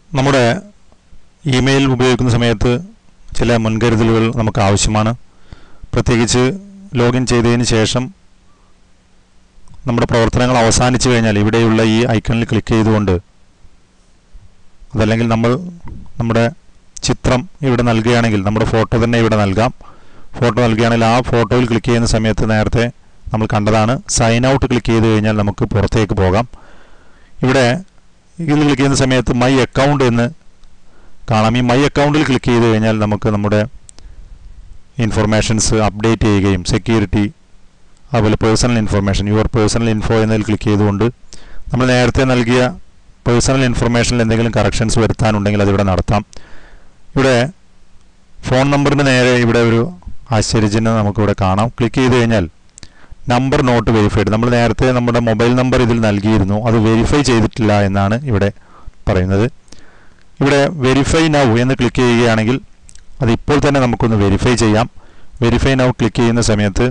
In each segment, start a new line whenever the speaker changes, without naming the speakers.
നമ്മുടെ ഇമെയിൽ ഉപയോഗിക്കുന്ന സമയത്ത് ചില മുൻകരുതലുകൾ നമുക്ക് ആവശ്യമാണ് പ്രത്യേകിച്ച് ലോഗിൻ ചെയ്തതിന് ശേഷം നമ്മുടെ പ്രവർത്തനങ്ങൾ അവസാനിച്ചു കഴിഞ്ഞാൽ ഇവിടെയുള്ള ഈ ഐക്കണിൽ ക്ലിക്ക് ചെയ്തുകൊണ്ട് അതല്ലെങ്കിൽ നമ്മൾ നമ്മുടെ ചിത്രം ഇവിടെ നൽകുകയാണെങ്കിൽ നമ്മുടെ ഫോട്ടോ തന്നെ ഇവിടെ നൽകാം ഫോട്ടോ നൽകുകയാണെങ്കിൽ ആ ഫോട്ടോയിൽ ക്ലിക്ക് ചെയ്യുന്ന സമയത്ത് നേരത്തെ നമ്മൾ കണ്ടതാണ് സൈൻ ഔട്ട് ക്ലിക്ക് ചെയ്ത് കഴിഞ്ഞാൽ നമുക്ക് പുറത്തേക്ക് പോകാം ഇവിടെ ഇതിൽ ക്ലിക്ക് ചെയ്യുന്ന സമയത്ത് മൈ അക്കൗണ്ട് എന്ന് കാണാം ഈ മൈ അക്കൗണ്ടിൽ ക്ലിക്ക് ചെയ്ത് കഴിഞ്ഞാൽ നമുക്ക് നമ്മുടെ ഇൻഫർമേഷൻസ് അപ്ഡേറ്റ് ചെയ്യുകയും സെക്യൂരിറ്റി അതുപോലെ personal information your personal info എന്നതിൽ ക്ലിക്ക് ചെയ്തുകൊണ്ട് നമ്മൾ നേരത്തെ നൽകിയ പേഴ്സണൽ ഇൻഫർമേഷനിൽ എന്തെങ്കിലും കറക്ഷൻസ് വരുത്താനുണ്ടെങ്കിൽ അതിവിടെ നടത്താം ഇവിടെ ഫോൺ നമ്പറിന് നേരെ ഇവിടെ ഒരു ആശ്ചര്യചിഹ്നം നമുക്കിവിടെ കാണാം ക്ലിക്ക് ചെയ്ത് കഴിഞ്ഞാൽ നമ്പർ നോട്ട് വെരിഫൈഡ് നമ്മൾ നേരത്തെ നമ്മുടെ മൊബൈൽ നമ്പർ ഇതിൽ നൽകിയിരുന്നു അത് വെരിഫൈ ചെയ്തിട്ടില്ല എന്നാണ് ഇവിടെ പറയുന്നത് ഇവിടെ വെരിഫൈ നൗ എന്ന് ക്ലിക്ക് ചെയ്യുകയാണെങ്കിൽ അത് ഇപ്പോൾ തന്നെ നമുക്കൊന്ന് വെരിഫൈ ചെയ്യാം വെരിഫൈ നൗ ക്ലിക്ക് ചെയ്യുന്ന സമയത്ത്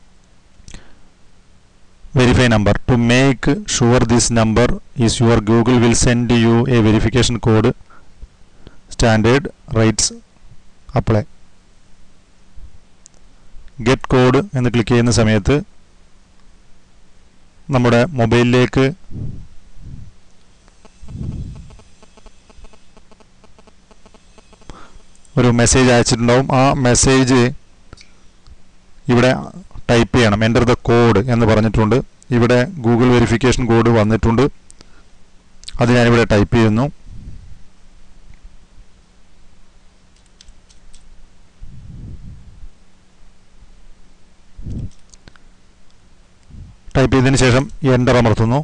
verify number to make sure this number is your Google will send you a verification code standard rates apply get code എന്ന് ക്ലിക്ക് ചെയ്യുന്ന സമയത്ത് നമ്മുടെ മൊബൈലിലേക്ക് ഒരു മെസ്സേജ് അയച്ചിട്ടുണ്ടാവും ആ മെസ്സേജ് ഇവിടെ ടൈപ്പ് ചെയ്യണം എൻ്റർ ദ കോഡ് എന്ന് പറഞ്ഞിട്ടുണ്ട് ഇവിടെ ഗൂഗിൾ വെരിഫിക്കേഷൻ കോഡ് വന്നിട്ടുണ്ട് അത് ഞാനിവിടെ ടൈപ്പ് ചെയ്യുന്നു ടൈപ്പ് ചെയ്തതിന് ശേഷം എൻ്റർ അമർത്തുന്നു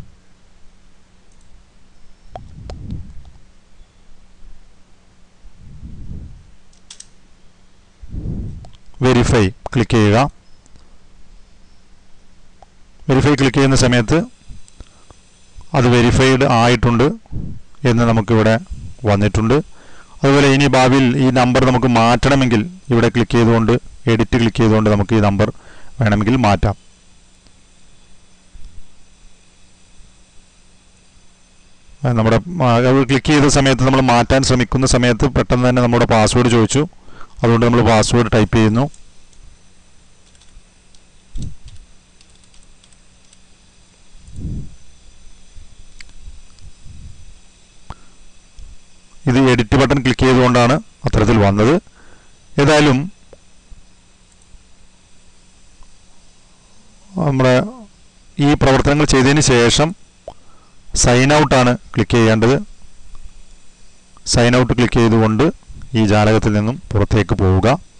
വെരിഫൈ ക്ലിക്ക് ചെയ്യുക വെരിഫൈ ക്ലിക്ക് ചെയ്യുന്ന സമയത്ത് അത് വെരിഫൈഡ് ആയിട്ടുണ്ട് എന്ന് നമുക്കിവിടെ വന്നിട്ടുണ്ട് അതുപോലെ ഇനി ഭാവിയിൽ ഈ നമ്പർ നമുക്ക് മാറ്റണമെങ്കിൽ ഇവിടെ ക്ലിക്ക് ചെയ്തുകൊണ്ട് എഡിറ്റ് ക്ലിക്ക് ചെയ്തുകൊണ്ട് നമുക്ക് ഈ നമ്പർ വേണമെങ്കിൽ മാറ്റാം ആ, നമ്മുടെ ക്ലിക്ക് ചെയ്ത സമയത്ത് നമ്മൾ മാറ്റാൻ ശ്രമിക്കുന്ന സമയത്ത് പെട്ടെന്ന് തന്നെ നമ്മുടെ പാസ്വേഡ് ചോദിച്ചു അതുകൊണ്ട് നമ്മൾ പാസ്വേഡ് ടൈപ്പ് ചെയ്യുന്നു ഇത് എഡിറ്റ് ബട്ടൺ ക്ലിക്ക് ചെയ്തുകൊണ്ടാണ് അത്തരത്തിൽ വന്നത് ഏതായാലും നമ്മുടെ ഈ പ്രവർത്തനങ്ങൾ ചെയ്തതിന് ശേഷം സൈൻ ഔട്ടാണ് ക്ലിക്ക് ചെയ്യേണ്ടത് സൈൻ ഔട്ട് ക്ലിക്ക് ചെയ്തുകൊണ്ട് ഈ ജാലകത്തിൽ നിന്നും പുറത്തേക്ക് പോവുക